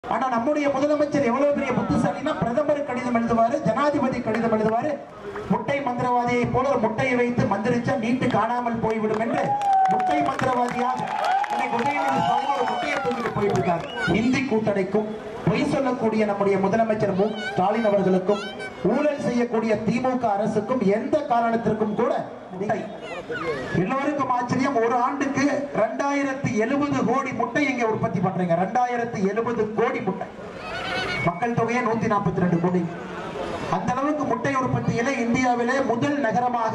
ஆனா நம்முடைய முதலமைச்சர் எவ்வளவு பெரிய புத்திசாலினா பிரதமர் கடிதம் எழுதுவாரு ஜனாதிபதி கடிதம் எழுதுவாரு முட்டை மந்திரவாதியை போல ஒரு முட்டையை வைத்து மந்திரிச்சா நீட்டு காணாமல் போய்விடும் என்று முட்டை மந்திரவாதியாக இன்னைக்கு உதயநிதி ஸ்டாலின் ஒரு முட்டையை தூக்கிட்டு போயிட்டு இருக்காரு இந்தி கூட்டணிக்கும் பொய் சொல்லக்கூடிய நம்முடைய முதலமைச்சர் மு ஸ்டாலின் அவர்களுக்கும் ஊழல் செய்யக்கூடிய திமுக அரசுக்கும் எந்த காரணத்திற்கும் கூட இல்லை. எல்லோருக்கும் ஆச்சரியம் ஒரு ஆண்டுக்கு ரெண்டாயிரத்தி எழுபது கோடி முட்டை இங்க உற்பத்தி பண்றீங்க ரெண்டாயிரத்தி எழுபது கோடி முட்டை மக்கள் தொகையே நூத்தி நாற்பத்தி ரெண்டு கோடி அந்த அளவுக்கு முட்டை உற்பத்தியிலே இந்தியாவிலே முதல் நகரமாக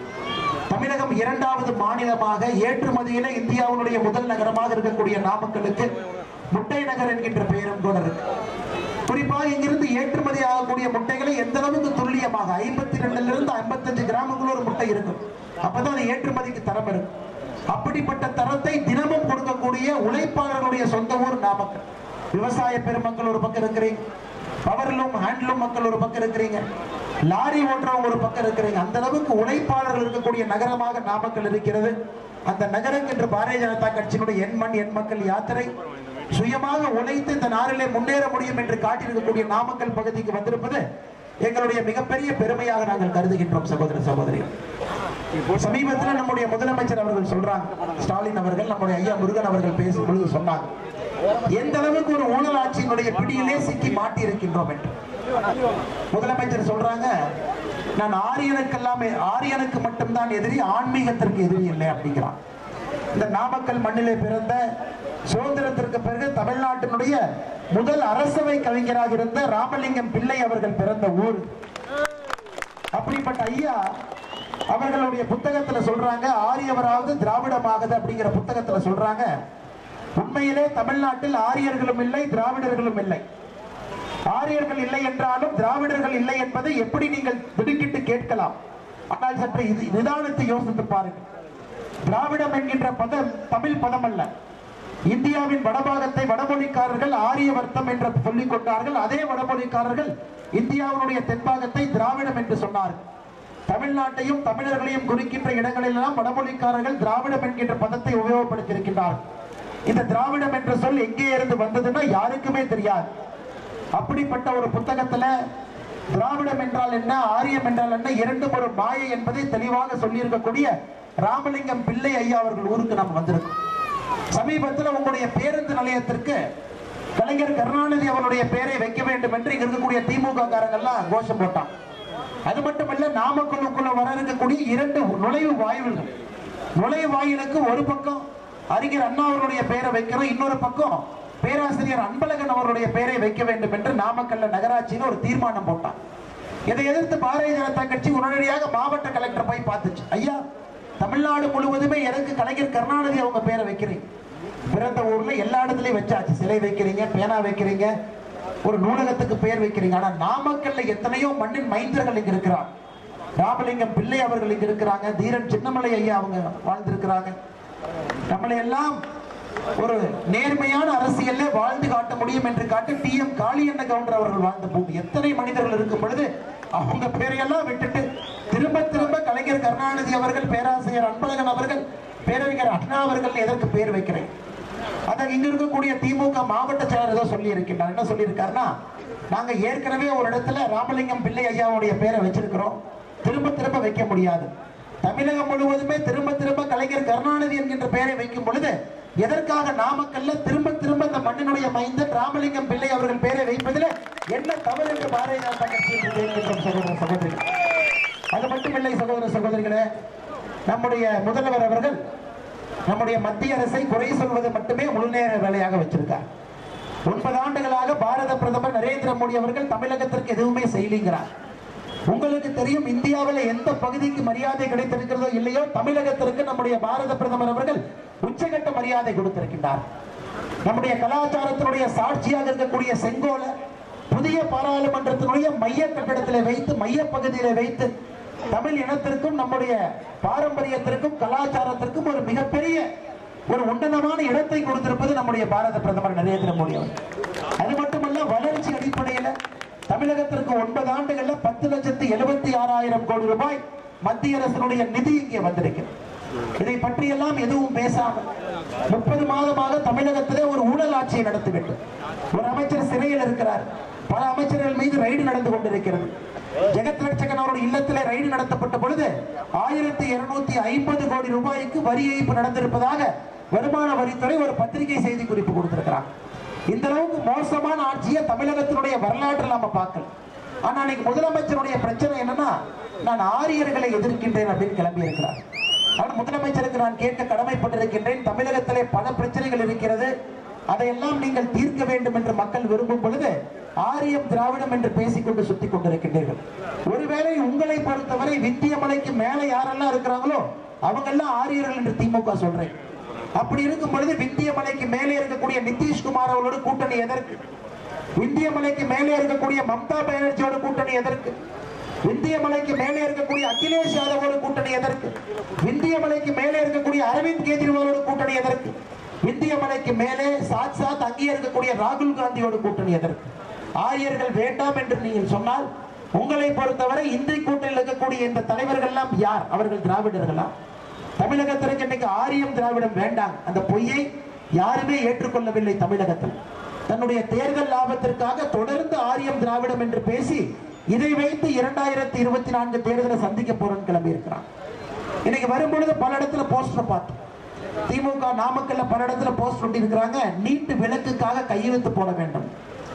தமிழகம் இரண்டாவது மாநிலமாக ஏற்றுமதியிலே இந்தியாவுடைய முதல் நகரமாக இருக்கக்கூடிய நாமக்கலுக்கு முட்டை நகர் என்கின்ற பெயரும் கூட இருக்கு குறிப்பாக இங்கிருந்து ஏற்றுமதி ஆகக்கூடிய முட்டைகளை எந்த அளவுக்கு துல்லியமாக ஐம்பத்தி ரெண்டுல இருந்து ஐம்பத்தஞ்சு கிராமங்கள் ஒரு முட்டை இருக்கும் அப்பதான் அது ஏற்றுமதிக்கு தரம் இருக்கும் அப்படிப்பட்ட தரத்தை தினமும் கொடுக்கக்கூடிய உழைப்பாளர்களுடைய சொந்த ஊர் நாமக்கல் விவசாய பெருமக்கள் ஒரு பக்கம் இருக்கிறீங்க பவர்லூம் ஹேண்ட்லூம் மக்கள் ஒரு பக்கம் இருக்கிறீங்க லாரி ஓட்டுறவங்க ஒரு பக்கம் இருக்கிறீங்க அந்த அளவுக்கு உழைப்பாளர்கள் இருக்கக்கூடிய நகரமாக நாமக்கல் இருக்கிறது அந்த நகரக்கு என்று பாரதிய ஜனதா கட்சியினுடைய எண் மண் எண் மக்கள் யாத்திரை சுயமாக உழைத்து இந்த நாளிலே முன்னேற முடியும் என்று காட்டியிருக்கக்கூடிய நாமக்கல் பகுதிக்கு வந்திருப்பது எங்களுடைய மிகப்பெரிய பெருமையாக நாங்கள் கருதுகின்றோம் சகோதர சகோதரிகள் சமீபத்தில் நம்முடைய முதலமைச்சர் அவர்கள் சொல்றாங்க ஸ்டாலின் அவர்கள் நம்முடைய ஐயா முருகன் அவர்கள் பேசும் பொழுது சொன்னாங்க எந்த அளவுக்கு ஒரு ஊழல் ஆட்சியினுடைய பிடியிலே சிக்கி மாட்டி இருக்கின்றோம் என்று முதலமைச்சர் சொல்றாங்க நான் ஆரியனுக்கெல்லாம் ஆரியனுக்கு மட்டும்தான் எதிரி ஆன்மீகத்திற்கு எதிரி இல்லை அப்படிங்கிறான் இந்த நாமக்கல் மண்ணிலே பிறந்த சுதந்திரத்திற்கு பிறகு தமிழ்நாட்டினுடைய முதல் அரசவை கவிஞராக இருந்த ராமலிங்கம் பிள்ளை அவர்கள் பிறந்த ஊர் அப்படிப்பட்ட ஐயா அவர்களுடைய புத்தகத்துல சொல்றாங்க ஆரியவராவது திராவிடமாகுது அப்படிங்கிற புத்தகத்துல சொல்றாங்க உண்மையிலே தமிழ்நாட்டில் ஆரியர்களும் இல்லை திராவிடர்களும் இல்லை ஆரியர்கள் இல்லை என்றாலும் திராவிடர்கள் இல்லை என்பதை எப்படி நீங்கள் திடுக்கிட்டு கேட்கலாம் ஆனால் சற்று இது நிதானத்தை யோசித்து பாருங்கள் திராவிடம் என்கின்ற பதம் தமிழ் பதம் அல்ல இந்தியாவின் வடபாகத்தை வடமொழிக்காரர்கள் ஆரியவர்த்தம் என்று சொல்லிக் கொண்டார்கள் அதே வடமொழிக்காரர்கள் இந்தியாவுடைய தென்பாகத்தை திராவிடம் என்று சொன்னார்கள் தமிழ்நாட்டையும் தமிழர்களையும் குறிக்கின்ற இடங்களெல்லாம் வடமொழிக்காரர்கள் திராவிடம் என்கின்ற பதத்தை உபயோகப்படுத்தியிருக்கின்றார்கள் இந்த திராவிடம் என்ற சொல் எங்கே இருந்து வந்ததுன்னா யாருக்குமே தெரியாது அப்படிப்பட்ட ஒரு புத்தகத்துல திராவிடம் என்றால் என்ன ஆரியம் என்றால் என்ன இரண்டும் ஒரு மாயை என்பதை தெளிவாக சொல்லியிருக்கக்கூடிய ராமலிங்கம் பிள்ளை ஐயா அவர்கள் ஊருக்கு நம்ம வந்திருக்கோம் சமீபத்தில் உங்களுடைய பேருந்து நிலையத்திற்கு கலைஞர் கருணாநிதி அவருடைய பெயரை வைக்க வேண்டும் என்று இங்க இருக்கக்கூடிய திமுக காரங்கெல்லாம் கோஷம் போட்டான் அது மட்டுமல்ல நாமக்கல்லுக்குள்ள வர இருக்கக்கூடிய இரண்டு நுழைவு வாயில்கள் நுழைவு வாயிலுக்கு ஒரு பக்கம் அறிஞர் அண்ணா அவருடைய பெயரை வைக்கிறோம் இன்னொரு பக்கம் பேராசிரியர் அன்பழகன் அவருடைய பெயரை வைக்க வேண்டும் என்று நாமக்கல்ல நகராட்சியில் ஒரு தீர்மானம் போட்டான் இதை எதிர்த்து பாரதிய ஜனதா கட்சி உடனடியாக மாவட்ட கலெக்டர் போய் பார்த்துச்சு ஐயா தமிழ்நாடு முழுவதுமே எனக்கு கலைஞர் கருணாநிதி அவங்க பேரை வைக்கிறீங்க பிறந்த ஊர்ல எல்லா இடத்துலயும் வச்சாச்சு சிலை வைக்கிறீங்க பேனா வைக்கிறீங்க ஒரு நூலகத்துக்கு பெயர் வைக்கிறீங்க ஆனா நாமக்கல்ல எத்தனையோ மண்ணின் மைந்தர்கள் இங்க இருக்கிறார் ராமலிங்கம் பிள்ளை அவர்கள் இங்க இருக்கிறாங்க தீரன் சின்னமலை ஐயா அவங்க வாழ்ந்திருக்கிறாங்க நம்மளை எல்லாம் ஒரு நேர்மையான அரசியல்ல வாழ்ந்து காட்ட முடியும் என்று காட்டி டி எம் காளியண்ண கவுண்டர் அவர்கள் வாழ்ந்த பூமி எத்தனை மனிதர்கள் இருக்கும் பொழுது அவங்க பேரையெல்லாம் விட்டுட்டு திரும்ப திரும்ப கலைஞர் கருணாநிதி அவர்கள் பேராசிரியர் அன்பழகன் அவர்கள் பேரறிஞர் அண்ணா அவர்கள் எதற்கு பேர் வைக்கிறேன் அதான் இங்க இருக்கக்கூடிய திமுக மாவட்ட செயலர் ஏதோ சொல்லி இருக்கின்றார் என்ன சொல்லி இருக்காருன்னா நாங்க ஏற்கனவே ஒரு இடத்துல ராமலிங்கம் பிள்ளை ஐயாவுடைய பேரை வச்சிருக்கிறோம் திரும்ப திரும்ப வைக்க முடியாது தமிழகம் முழுவதுமே திரும்ப திரும்ப கலைஞர் கருணாநிதி என்கின்ற பெயரை வைக்கும் பொழுது எதற்காக நாமக்கல்ல திரும்ப திரும்ப இந்த மண்ணினுடைய மைந்தன் ராமலிங்கம் பிள்ளை அவர்கள் பெயரை வைப்பதில் என்ன தவறு என்று பாரதிய ஜனதா கட்சி என்று கேட்கின்றோம் சகோதர சகோதரி அது மட்டுமில்லை சகோதர சகோதரிகளே நம்முடைய முதல்வர் அவர்கள் நம்முடைய மத்திய அரசை குறை சொல்வது மட்டுமே முழு நேர வேலையாக வச்சிருக்கார் ஒன்பது ஆண்டுகளாக பாரத பிரதமர் நரேந்திர மோடி அவர்கள் தமிழகத்திற்கு எதுவுமே செய்யலிங்கிறார் உங்களுக்கு தெரியும் இந்தியாவில் எந்த பகுதிக்கு மரியாதை கிடைத்திருக்கிறதோ இல்லையோ தமிழகத்திற்கு நம்முடைய பாரத பிரதமர் அவர்கள் உச்சகட்ட மரியாதை கொடுத்திருக்கின்றார் நம்முடைய கலாச்சாரத்தினுடைய சாட்சியாக இருக்கக்கூடிய செங்கோலை புதிய பாராளுமன்றத்தினுடைய மைய கட்டடத்தில் வைத்து மைய பகுதியில வைத்து தமிழ் இனத்திற்கும் நம்முடைய பாரம்பரியத்திற்கும் கலாச்சாரத்திற்கும் ஒரு மிகப்பெரிய ஒரு உன்னதமான இடத்தை கொடுத்திருப்பது நம்முடைய பாரத பிரதமர் நரேந்திர மோடி அவர் அது மட்டுமல்ல வளர்ச்சி அடிப்படையில தமிழகத்திற்கு ஒன்பது ஆண்டுகள்ல பத்து லட்சத்தி எழுபத்தி ஆறாயிரம் கோடி ரூபாய் மத்திய அரசினுடைய நிதி இங்கே வந்திருக்கிறது இதை பற்றியெல்லாம் எதுவும் பேசாமல் முப்பது மாதமாக தமிழகத்திலே ஒரு ஊழல் ஆட்சியை நடத்த வேண்டும் ஒரு அமைச்சர் சிறையில் இருக்கிறார் பல அமைச்சர்கள் மீது ரைடு நடந்து கொண்டிருக்கிறது ஜெகத் ரட்சகன் அவருடைய இல்லத்திலே ரைடு நடத்தப்பட்ட பொழுது ஆயிரத்தி இருநூத்தி ஐம்பது கோடி ரூபாய்க்கு வரி ஏய்ப்பு நடந்திருப்பதாக வருமான வரித்துறை ஒரு பத்திரிகை செய்தி குறிப்பு கொடுத்திருக்கிறார் இந்த அளவுக்கு மோசமான ஆட்சியை தமிழகத்தினுடைய வரலாற்றில் நாம பார்க்கல ஆனா இன்னைக்கு முதலமைச்சருடைய பிரச்சனை என்னன்னா நான் ஆரியர்களை எதிர்க்கின்றேன் அப்படின்னு கிளம்பி இருக்கிறார் ஆனால் முதலமைச்சருக்கு நான் கேட்க கடமைப்பட்டிருக்கின்றேன் தமிழகத்திலே பல பிரச்சனைகள் இருக்கிறது அதையெல்லாம் நீங்கள் தீர்க்க வேண்டும் என்று மக்கள் விரும்பும் பொழுது ஆரியம் திராவிடம் என்று பேசிக்கொண்டு சுத்தி கொண்டிருக்கின்றீர்கள் ஒருவேளை உங்களை பொறுத்தவரை வித்தியமலைக்கு மேலே யாரெல்லாம் இருக்கிறாங்களோ அவங்க எல்லாம் ஆரியர்கள் என்று திமுக சொல்றேன் அப்படி இருக்கும் பொழுது விந்தியமலைக்கு மேலே இருக்கக்கூடிய நிதிஷ்குமார் அவர்களோட கூட்டணி எதற்கு விந்தியமலைக்கு மேலே இருக்கக்கூடிய மம்தா பானர்ஜியோட கூட்டணி எதற்கு விந்தியமலைக்கு மேலே இருக்கக்கூடிய அகிலேஷ் யாதவோட கூட்டணி எதற்கு விந்தியமலைக்கு மேலே இருக்கக்கூடிய அரவிந்த் கெஜ்ரிவாலோட கூட்டணி எதற்கு விந்தியமலைக்கு மேலே சாத் சாத் அங்கே இருக்கக்கூடிய ராகுல் காந்தியோட கூட்டணி எதற்கு ஆரியர்கள் வேண்டாம் என்று நீங்கள் சொன்னால் உங்களை பொறுத்தவரை இந்திய கூட்டணியில் இருக்கக்கூடிய இந்த தலைவர்கள் எல்லாம் யார் அவர்கள் திராவிடர்களா தமிழகத்திற்கு இன்னைக்கு ஆரியம் திராவிடம் வேண்டாம் அந்த பொய்யை யாருமே ஏற்றுக்கொள்ளவில்லை தமிழகத்தில் தன்னுடைய தேர்தல் லாபத்திற்காக தொடர்ந்து ஆரியம் திராவிடம் என்று பேசி இதை வைத்து இரண்டாயிரத்தி இருபத்தி நான்கு தேர்தலை சந்திக்க போறேன்னு கிளம்பி இருக்கிறான் இன்னைக்கு வரும்பொழுது பல இடத்துல போஸ்டர் பார்த்தோம் திமுக நாமக்கல்ல பல இடத்துல போஸ்டர் ஒட்டி இருக்கிறாங்க நீட்டு விளக்குக்காக கையெழுத்து போட வேண்டும்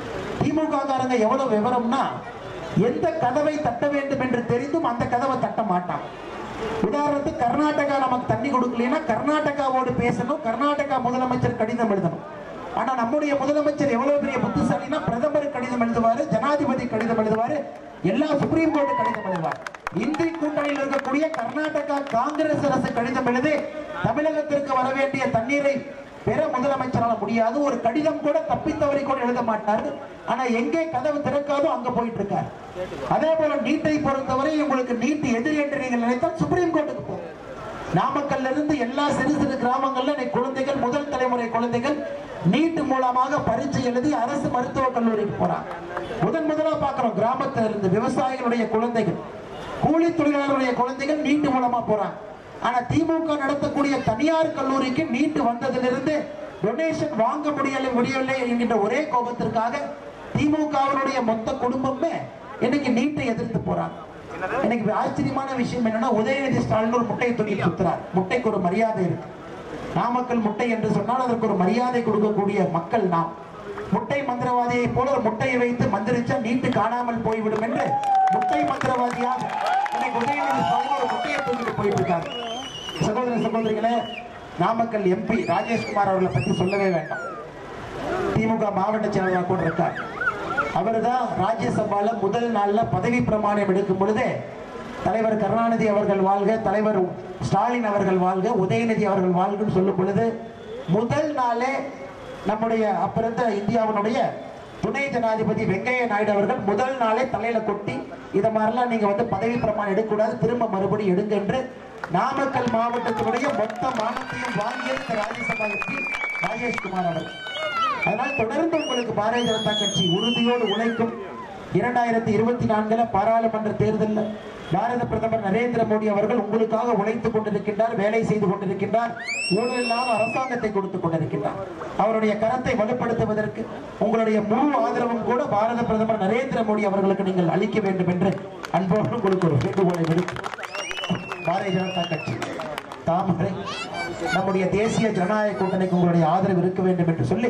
திமுக காரங்க எவ்வளவு விவரம்னா எந்த கதவை தட்ட வேண்டும் என்று தெரிந்தும் அந்த கதவை தட்ட மாட்டான் உதாரணத்துக்கு கர்நாடகா நமக்கு தண்ணி கொடுக்கலைன்னா கர்நாடகாவோடு பேசணும் கர்நாடகா முதலமைச்சர் கடிதம் எழுதணும் ஆனா நம்முடைய முதலமைச்சர் எவ்வளவு பெரிய புத்திசாலினா பிரதமர் கடிதம் எழுதுவாரு ஜனாதிபதி கடிதம் எழுதுவாரு எல்லா சுப்ரீம் கோர்ட் கடிதம் எழுதுவார் இந்திய கூட்டணியில் இருக்கக்கூடிய கர்நாடகா காங்கிரஸ் அரசு கடிதம் எழுதி தமிழகத்திற்கு வர வேண்டிய தண்ணீரை பெற முதலமைச்சரால முடியாது ஒரு கடிதம் கூட தப்பித்தவரை கூட எழுத மாட்டாரு ஆனா எங்கே கதவு திறக்காதோ அங்க போயிட்டு இருக்காரு அதே போல நீட்டை பொறுத்தவரை உங்களுக்கு நீட் எதிரி என்று நீங்கள் நினைத்தால் சுப்ரீம் கோர்ட்டுக்கு போகும் நாமக்கல்ல இருந்து எல்லா சிறு சிறு கிராமங்கள்ல இன்னைக்கு குழந்தைகள் முதல் தலைமுறை குழந்தைகள் நீட் மூலமாக பரீட்சை எழுதி அரசு மருத்துவக் கல்லூரிக்கு போறாங்க முதன் முதலா பார்க்கிறோம் கிராமத்துல இருந்து விவசாயிகளுடைய குழந்தைகள் கூலி தொழிலாளருடைய குழந்தைகள் நீட் மூலமா போறாங்க ஆனா திமுக நடத்தக்கூடிய தனியார் கல்லூரிக்கு நீட் வந்ததிலிருந்து டொனேஷன் வாங்க முடியல முடியவில்லை என்கின்ற ஒரே கோபத்திற்காக திமுகவினுடைய மொத்த குடும்பமே இன்னைக்கு நீட்டை எதிர்த்து போறாங்க எனக்கு ஆச்சரியமான விஷயம் என்னன்னா உதயநிதி ஸ்டாலின் ஒரு முட்டையை தூக்கி சுத்துறார் முட்டைக்கு ஒரு மரியாதை இருக்கு நாமக்கல் முட்டை என்று சொன்னால் அதற்கு ஒரு மரியாதை கொடுக்கக்கூடிய மக்கள் நாம் முட்டை மந்திரவாதியை போல ஒரு முட்டையை வைத்து மந்திரிச்சா நீட்டு காணாமல் போய்விடும் என்று முட்டை மந்திரவாதியாக இன்னைக்கு உதயநிதி ஸ்டாலின் ஒரு முட்டையை தூக்கிட்டு போயிட்டு இருக்காரு சகோதர சகோதரிகளே நாமக்கல் எம்பி ராஜேஷ்குமார் அவர்களை பத்தி சொல்லவே வேண்டாம் திமுக மாவட்ட செயலாளர் கூட இருக்கார் அவர் தான் ராஜ்யசபால முதல் நாள்ல பதவி பிரமாணம் எடுக்கும் பொழுதே தலைவர் கருணாநிதி அவர்கள் வாழ்க தலைவர் ஸ்டாலின் அவர்கள் வாழ்க உதயநிதி அவர்கள் வாழ்கன்னு சொல்லும் பொழுது முதல் நாளே நம்முடைய அப்ப இருந்த இந்தியாவினுடைய துணை ஜனாதிபதி வெங்கைய நாயுடு அவர்கள் முதல் நாளே தலையில கொட்டி இத மாதிரிலாம் நீங்க வந்து பதவி பிரமாணம் எடுக்கக்கூடாது திரும்ப மறுபடியும் எடுங்க என்று நாமக்கல் மாவட்டத்தினுடைய மொத்த மானத்தையும் வாங்கியிருந்த ராஜ்யசபா எம்பி ராஜேஷ்குமார் அவர்கள் அதனால் தொடர்ந்து உங்களுக்கு பாரதிய ஜனதா கட்சி உறுதியோடு உழைக்கும் இரண்டாயிரத்தி இருபத்தி நான்குல பாராளுமன்ற தேர்தலில் பாரத பிரதமர் நரேந்திர மோடி அவர்கள் உங்களுக்காக உழைத்துக் கொண்டிருக்கின்றார் வேலை செய்து கொண்டிருக்கின்றார் ஊழல் இல்லாத அரசாங்கத்தை கொடுத்துக் கொண்டிருக்கின்றார் அவருடைய கரத்தை வலுப்படுத்துவதற்கு உங்களுடைய முழு ஆதரவும் கூட பாரத பிரதமர் நரேந்திர மோடி அவர்களுக்கு நீங்கள் அளிக்க வேண்டும் என்று அன்போடு உங்களுக்கு ஒரு வேண்டுகோளை விடுத்து பாரதிய ஜனதா கட்சி தாமரை நம்முடைய தேசிய ஜனநாயக கூட்டணிக்கு உங்களுடைய ஆதரவு இருக்க வேண்டும் என்று சொல்லி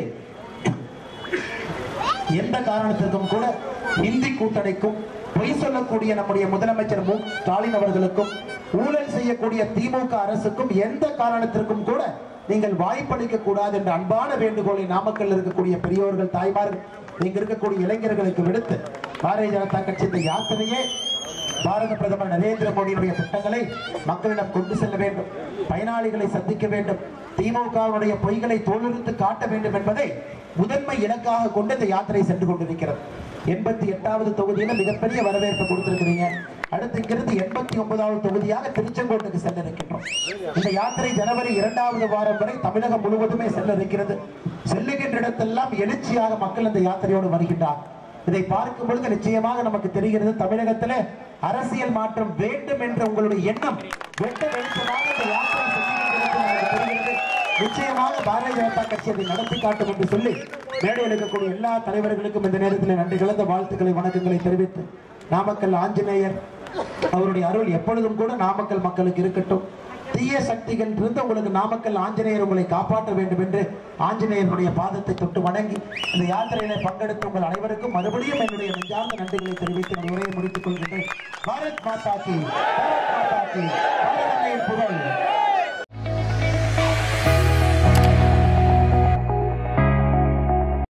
எந்த காரணத்திற்கும் கூட இந்தி கூட்டணிக்கும் பொய் சொல்லக்கூடிய நம்முடைய முதலமைச்சர் மு ஸ்டாலின் அவர்களுக்கும் ஊழல் செய்யக்கூடிய திமுக அரசுக்கும் எந்த காரணத்திற்கும் கூட நீங்கள் வாய்ப்பளிக்க கூடாது என்ற அன்பான வேண்டுகோளை நாமக்கல் இருக்கக்கூடிய பெரியோர்கள் தாய்மார்கள் இங்க இருக்கக்கூடிய இளைஞர்களுக்கு விடுத்து பாரதிய ஜனதா கட்சி இந்த யாத்திரையே பாரத பிரதமர் நரேந்திர மோடியுடைய திட்டங்களை மக்களிடம் கொண்டு செல்ல வேண்டும் பயனாளிகளை சந்திக்க வேண்டும் திமுகவுடைய பொய்களை தோலுரித்து காட்ட வேண்டும் என்பதை முதன்மை இலக்காக கொண்டு இந்த யாத்திரை சென்று கொண்டிருக்கிறது எண்பத்தி எட்டாவது தொகுதியில மிகப்பெரிய வரவேற்பு கொடுத்திருக்கிறீங்க அடுத்து இங்கிருந்து எண்பத்தி ஒன்பதாவது தொகுதியாக திருச்செங்கோட்டுக்கு செல்ல இருக்கின்றோம் இந்த யாத்திரை ஜனவரி இரண்டாவது வாரம் வரை தமிழகம் முழுவதுமே செல்ல இருக்கிறது செல்லுகின்ற இடத்தெல்லாம் எழுச்சியாக மக்கள் இந்த யாத்திரையோடு வருகின்றார் இதை பார்க்கும் பொழுது நிச்சயமாக நமக்கு தெரிகிறது தமிழகத்திலே அரசியல் மாற்றம் வேண்டும் என்ற உங்களுடைய எண்ணம் வெட்ட வெளிச்சமாக இந்த யாத்திரை சென்று நிச்சயமாக பாரதிய ஜனதா கட்சி அதை நடத்தி காட்டும் என்று சொல்லி மேடையில் இருக்கக்கூடிய எல்லா தலைவர்களுக்கும் இந்த நேரத்தில் நன்றி கலந்த வாழ்த்துக்களை வணக்கங்களை தெரிவித்து நாமக்கல் ஆஞ்சநேயர் அவருடைய அருள் எப்பொழுதும் கூட நாமக்கல் மக்களுக்கு இருக்கட்டும் தீய சக்திகள் இருந்து உங்களுக்கு நாமக்கல் ஆஞ்சநேயர் உங்களை காப்பாற்ற வேண்டும் என்று ஆஞ்சநேயருடைய பாதத்தை தொட்டு வணங்கி இந்த யாத்திரையில பங்கெடுத்த உங்கள் அனைவருக்கும் மறுபடியும் என்னுடைய நெஞ்சார்ந்த நன்றிகளை தெரிவித்து நான் உரையை முடித்துக் கொள்கின்றேன் பாரத் மாதா கி பாரத் மாதா கி